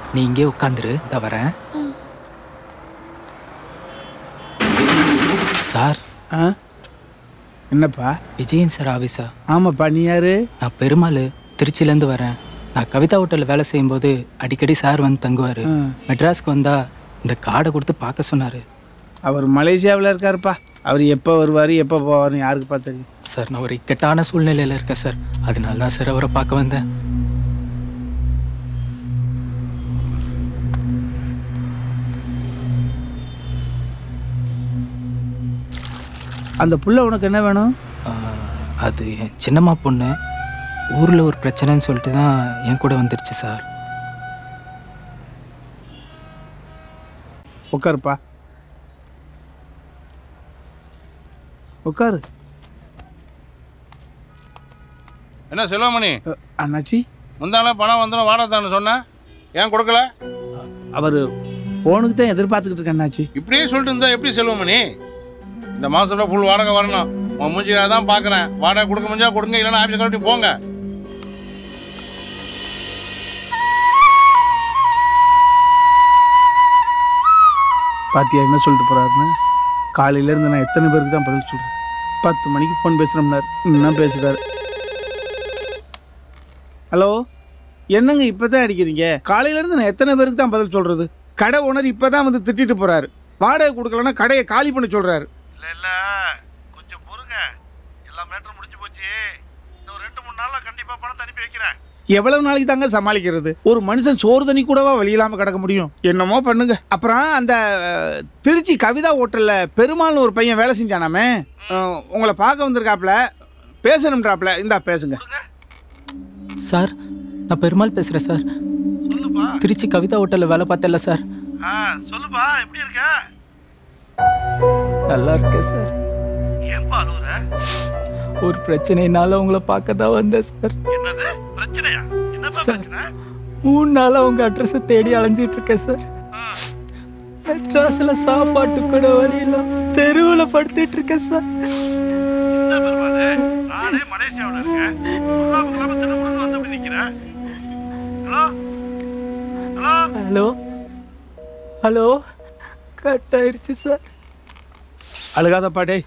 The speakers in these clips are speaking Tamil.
நீ இங்கே உட்காந்துரு இந்த வரேன் சார் ஆ என்னப்பா விஜயன் சார் ஆஃபீஸா ஆமாப்பா நீ யாரு நான் பெருமாள் திருச்சியிலேருந்து வரேன் நான் கவிதா ஹோட்டலில் வேலை செய்யும்போது அடிக்கடி சார் வந்து தங்குவார் ஆ. மெட்ராஸ்க்கு வந்தா இந்த கார்டை கொடுத்து பார்க்க சொன்னார் அவர் மலேசியாவில் இருக்காருப்பா அவர் எப்போ வருவார் எப்போ போவார்னு யாருக்குப்பா தெரியும் சார் நான் ஒரு இக்கட்டான சூழ்நிலையில் இருக்கேன் சார் அதனால தான் சார் அவரை பார்க்க வந்தேன் அந்த புள்ள உனக்கு என்ன வேணும் ஆ, அது என் சின்னம்மா பொண்ணு ஊரில் ஒரு பிரச்சனைன்னு சொல்லிட்டு தான் என் கூட வந்துருச்சு சார் உட்காருப்பா உட்காரு என்ன செல்வமணி அ, அண்ணாச்சி முந்தால பணம் வந்துடும் வாடகை சொன்னேன் ஏன் கொடுக்கல அவர் போனுக்கு தான் எதிர்பார்த்துக்கிட்டு இருக்கேன் அண்ணாச்சி இப்படியே சொல்லிட்டு இருந்தா எப்படி செல்வமணி இந்த மாசத்துல ஃபுல் வாடகை வரணும் உன் மூஞ்சிக்காக தான் பார்க்குறேன் வாடகை கொடுக்க முடிஞ்சா கொடுங்க இல்லைன்னா ஆஃபீஸ் கட்டி போங்க பாத்தியா என்ன சொல்லிட்டு போறாருன்னு காலையில இருந்து நான் எத்தனை பேருக்கு தான் பதில் சொல்றேன் பத்து மணிக்கு ஃபோன் பேசுறோம்னாரு இன்னும் பேசுறாரு ஹலோ என்னங்க இப்பதான் அடிக்கிறீங்க காலையில இருந்து நான் எத்தனை பேருக்கு தான் பதில் சொல்றது கடை ஓனர் இப்பதான் வந்து திட்டிட்டு போறாரு வாடகை கொடுக்கலன்னா கடையை காலி பண்ண சொல்றாரு இல்ல இல்ல கொஞ்சம் பொறுங்க எல்லா மேட்டரும் முடிஞ்சு போச்சு இன்னும் ரெண்டு மூணு நாள்ல கண்டிப்பா பணத்தை அனுப்பி வைக்கிறேன் எவ்வளவு நாளைக்கு தாங்க சமாளிக்கிறது ஒரு மனுஷன் சோறு தண்ணி கூடவா வெளியில்லாம கிடக்க முடியும் என்னமோ பண்ணுங்க அப்புறம் அந்த அஹ், திருச்சி கவிதா ஹோட்டல்ல பெருமாள்னு ஒரு பையன் வேலை செஞ்சானாமே அஹ், உங்களை பார்க்க வந்திருக்காப்ல பேசணும்ன்றாப்ல இந்தா பேசுங்க சார் நான் பெருமாள் பேசுகிறேன் சார் சொல்லுப்பா திருச்சி கவிதா ஹோட்டலில் வேலை பார்த்தேன்ல சார் ஆ சொல்லுப்பா எப்படி இருக்க நல்லா இருக்கேன் சார் ஏன்பா அழுகுற ஒரு பிரச்சனைனால உங்களை பார்க்க தான் வந்தேன் சார் என்னது பிரச்சனையா என்னப்பா சார். மூணு நாளாக உங்கள் அட்ரஸை தேடி அலைஞ்சிட்டு இருக்கேன் சார் மெட்ராஸில் சாப்பாட்டு கூட வழியில் தெருவில் படுத்துட்டு இருக்கேன் சார் என்ன பெருமாளே நானே மலேசியாவில் இருக்கேன் சொல்லாம கிளம்ப திரும்ப வந்து அப்படி நிற்கிறேன் hello hello hello hello cut ஆயிருச்சு சார் அழுகாதப்பா டேய்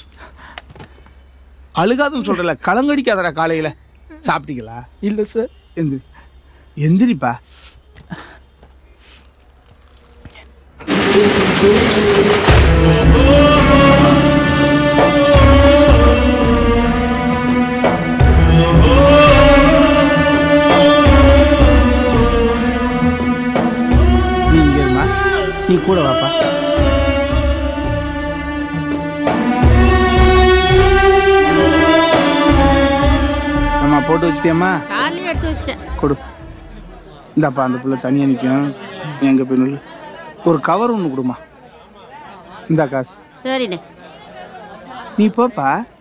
அழுகாதுன்னு சொல்றல கலங்கடிக்காதடா காலையில சாப்பிட்டீங்களா இல்லை சார் எந்திரி எந்திரிப்பா நீ இங்க இருமா நீ கூட வாப்பா அம்மா போட்டு வச்சிட்டியம்மா காலையில் எடுத்து வச்சிட்டேன் கொடு இந்தாப்பா அந்த பிள்ளை தனியாக நிற்கும் எங்க பின்னல் ஒரு கவர் ஒன்று கொடுமா இந்தா காசு சரிண்ணே நீ போப்பா